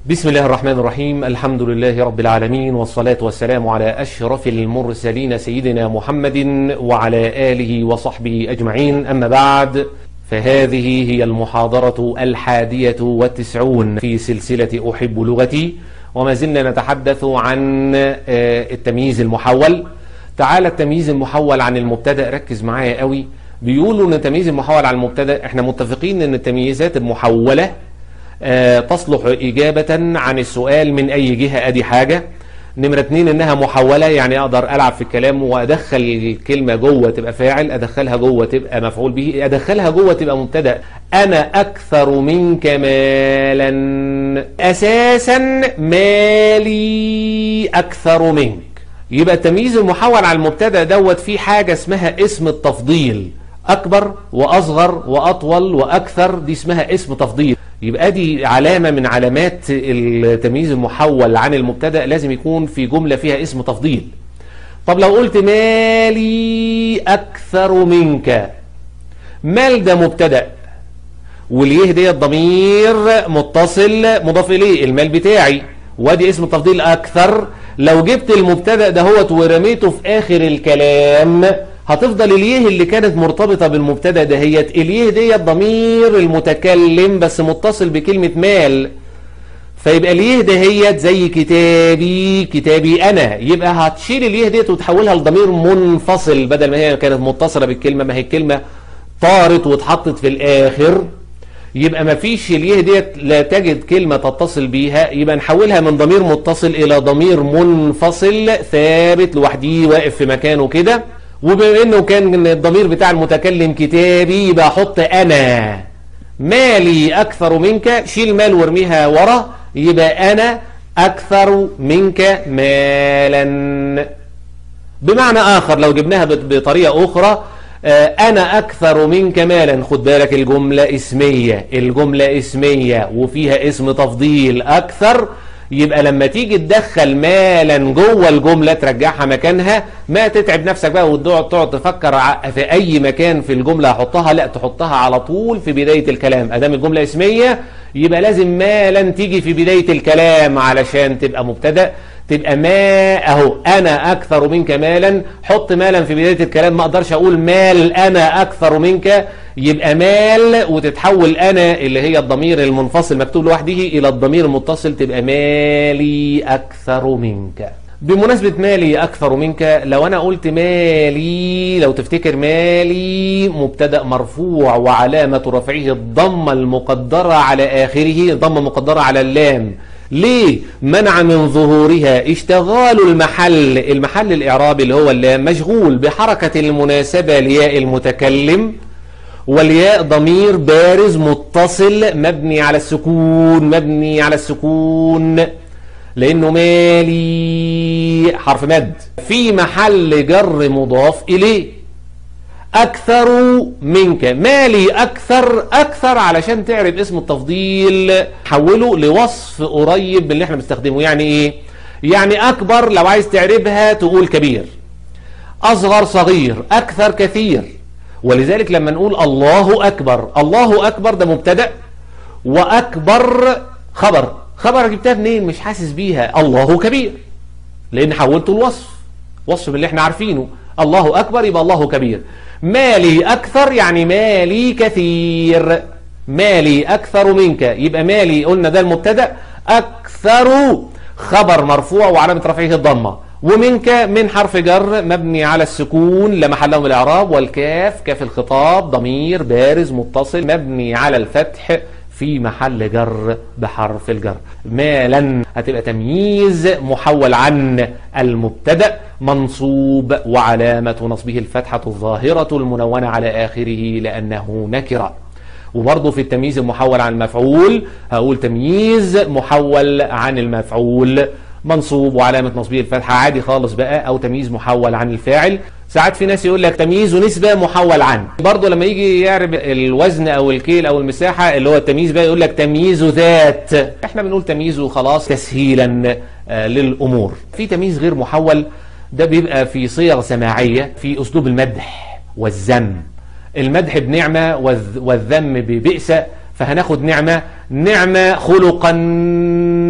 بسم الله الرحمن الرحيم الحمد لله رب العالمين والصلاة والسلام على أشرف المرسلين سيدنا محمد وعلى آله وصحبه أجمعين أما بعد فهذه هي المحاضرة الحادية والتسعون في سلسلة أحب لغتي وما زلنا نتحدث عن التمييز المحول تعال التمييز المحول عن المبتدأ ركز معايا قوي بيقولوا ان التمييز المحول عن المبتدأ احنا متفقين ان التمييزات المحولة آه تصلح إجابة عن السؤال من أي جهة أدي حاجة نمرة اتنين إنها محولة يعني أقدر ألعب في الكلام وأدخل الكلمة جوه تبقى فاعل أدخلها جوه تبقى مفعول به أدخلها جوه تبقى مبتدأ أنا أكثر منك مالا أساسا مالي أكثر منك يبقى التمييز المحول على المبتدأ دوت فيه حاجة اسمها اسم التفضيل أكبر وأصغر وأطول وأكثر دي اسمها اسم تفضيل يبقى دي علامة من علامات التمييز المحول عن المبتدأ لازم يكون في جملة فيها اسم تفضيل طب لو قلت مالي أكثر منك مال ده مبتدأ واليه دي الضمير متصل مضاف إليه المال بتاعي وادي اسم التفضيل أكثر لو جبت المبتدأ ده هو ورميته في آخر الكلام هتفضل اليه اللي كانت مرتبطة بالمبتدا دهيت اليه دي الضمير المتكلم بس متصل بكلمة مال فيبقى اليه دهيت زي كتابي كتابي انا يبقى هتشيل اليه ديت وتحولها لضمير منفصل بدل ما هي كانت متصلة بالكلمة ما هي الكلمة طارت واتحطت في الاخر يبقى ما فيش اليه ديت لا تجد كلمة تتصل بيها يبقى نحولها من ضمير متصل الى ضمير منفصل ثابت لوحده واقف في مكانه كده وبما انه كان الضمير بتاع المتكلم كتابي يبقى احط انا مالي اكثر منك شيل مال وارميها ورا يبقى انا اكثر منك مالا بمعنى اخر لو جبناها بطريقة اخرى انا اكثر منك مالا خد بالك الجملة اسمية الجملة اسمية وفيها اسم تفضيل اكثر يبقى لما تيجي تدخل مالا جوه الجملة ترجعها مكانها ما تتعب نفسك بقى وتقعد تقعد تفكر في اي مكان في الجملة هحطها لا تحطها على طول في بداية الكلام ادام الجملة اسمية يبقى لازم مالا تيجي في بداية الكلام علشان تبقى مبتدأ تبقى ما اهو انا اكثر منك مالا حط مالا في بداية الكلام ما اقدرش اقول مال انا اكثر منك يبقى مال وتتحول انا اللي هي الضمير المنفصل مكتوب لوحده الى الضمير المتصل تبقى مالي اكثر منك بمناسبة مالي أكثر منك لو أنا قلت مالي لو تفتكر مالي مبتدأ مرفوع وعلامة رفعه الضمة المقدرة على آخره ضمة مقدرة على اللام ليه منع من ظهورها اشتغال المحل المحل الإعرابي اللي هو اللام مشغول بحركة المناسبة لياء المتكلم والياء ضمير بارز متصل مبني على السكون مبني على السكون لأنه مالي حرف مد في محل جر مضاف إليه أكثر منك مالي أكثر أكثر علشان تعرف اسم التفضيل حوله لوصف قريب من اللي احنا بنستخدمه يعني إيه يعني أكبر لو عايز تعرفها تقول كبير أصغر صغير أكثر كثير ولذلك لما نقول الله أكبر الله أكبر ده مبتدأ وأكبر خبر خبر جبتها منين مش حاسس بيها الله كبير لأن حولته الوصف وصف من اللي احنا عارفينه الله أكبر يبقى الله كبير مالي أكثر يعني مالي كثير مالي أكثر منك يبقى مالي قلنا ده المبتدأ أكثر خبر مرفوع وعلامة رفعه الضمة ومنك من حرف جر مبني على السكون لمحله من الإعراب والكاف كاف الخطاب ضمير بارز متصل مبني على الفتح في محل جر بحرف الجر مالا هتبقى تمييز محول عن المبتدأ منصوب وعلامة نصبه الفتحة الظاهرة المنونة على آخره لأنه نكرة وبرضه في التمييز المحول عن المفعول هقول تمييز محول عن المفعول منصوب وعلامة نصبه الفتحة عادي خالص بقى أو تمييز محول عن الفاعل ساعات في ناس يقول لك تمييز ونسبة محول عن برضه لما يجي يعرف الوزن او الكيل او المساحة اللي هو التمييز بقى يقول لك تمييز ذات احنا بنقول تمييز وخلاص تسهيلا آه للامور في تمييز غير محول ده بيبقى في صيغ سماعية في اسلوب المدح والذم المدح بنعمة والذم ببئس فهناخد نعمة نعمة خلقا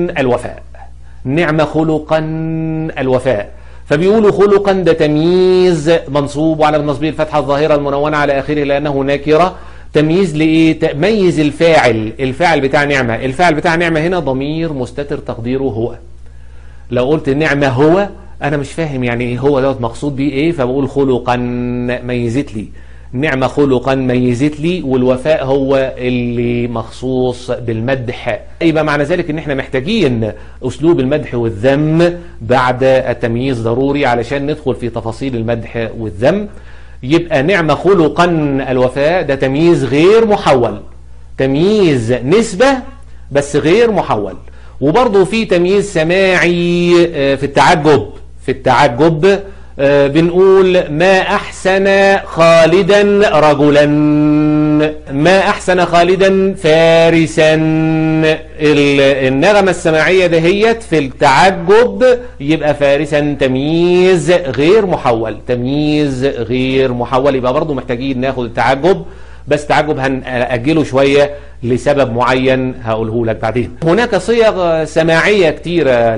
الوفاء نعم خلقا الوفاء فبيقولوا خلقا ده تمييز منصوب وعلى النصبية الفتحة الظاهرة المنونة على آخره لأنه نكرة تمييز لإيه؟ تميز الفاعل الفاعل بتاع نعمة الفاعل بتاع نعمة هنا ضمير مستتر تقديره هو لو قلت النعمة هو أنا مش فاهم يعني إيه هو دوت مقصود بيه إيه فبقول خلقا ميزت لي نعمة خلقا ميزت لي والوفاء هو اللي مخصوص بالمدح يبقى معنى ذلك ان احنا محتاجين اسلوب المدح والذم بعد التمييز ضروري علشان ندخل في تفاصيل المدح والذم يبقى نعمة خلقا الوفاء ده تمييز غير محول تمييز نسبة بس غير محول وبرضه في تمييز سماعي في التعجب في التعجب بنقول ما أحسن خالدا رجلا ما أحسن خالدا فارسا النغمة السماعية دهيت في التعجب يبقى فارسا تمييز غير محول تمييز غير محول يبقى برضو محتاجين ناخد التعجب بس تعجب هنأجله شوية لسبب معين هقوله لك بعدين هناك صيغ سماعية كتيرة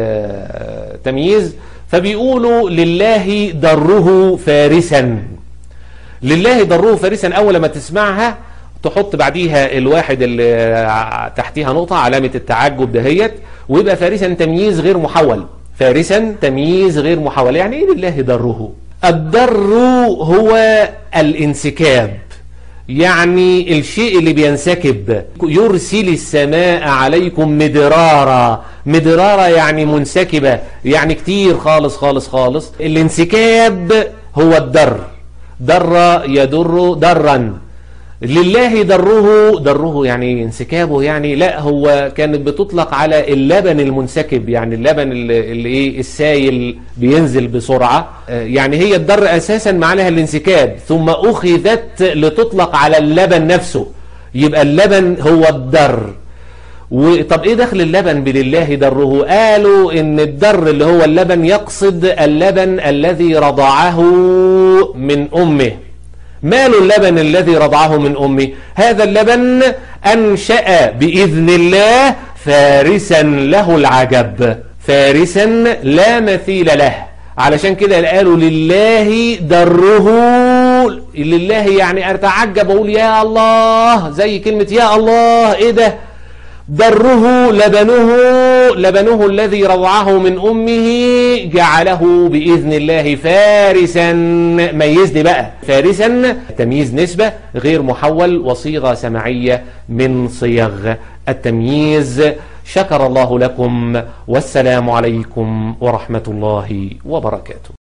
للتمييز فبيقولوا لله ضره فارسا لله ضره فارسا اول ما تسمعها تحط بعديها الواحد اللي تحتيها نقطة علامة التعجب دهيت ويبقى فارسا تمييز غير محول فارسا تمييز غير محول يعني ايه لله ضره الضر هو الانسكاب يعني الشيء اللي بينسكب يرسل السماء عليكم مدرارا مدرارا يعني منسكبة يعني كتير خالص خالص خالص الانسكاب هو الدر در يدر درا لله دره دره يعني انسكابه يعني لا هو كانت بتطلق على اللبن المنسكب يعني اللبن اللي, اللي ايه السايل بينزل بسرعة يعني هي الدر اساسا معناها الانسكاب ثم اخذت لتطلق على اللبن نفسه يبقى اللبن هو الدر وطب ايه دخل اللبن بلله دره قالوا ان الدر اللي هو اللبن يقصد اللبن الذي رضعه من امه مال اللبن الذي رضعه من أمه هذا اللبن أنشأ بإذن الله فارسا له العجب فارسا لا مثيل له علشان كده قالوا لله دره لله يعني أتعجب أقول يا الله زي كلمة يا الله إيه ده دره لبنه لبنه الذي رضعه من أمه جعله بإذن الله فارسا ميزني بقى فارسا تمييز نسبة غير محول وصيغة سمعية من صيغ التمييز شكر الله لكم والسلام عليكم ورحمة الله وبركاته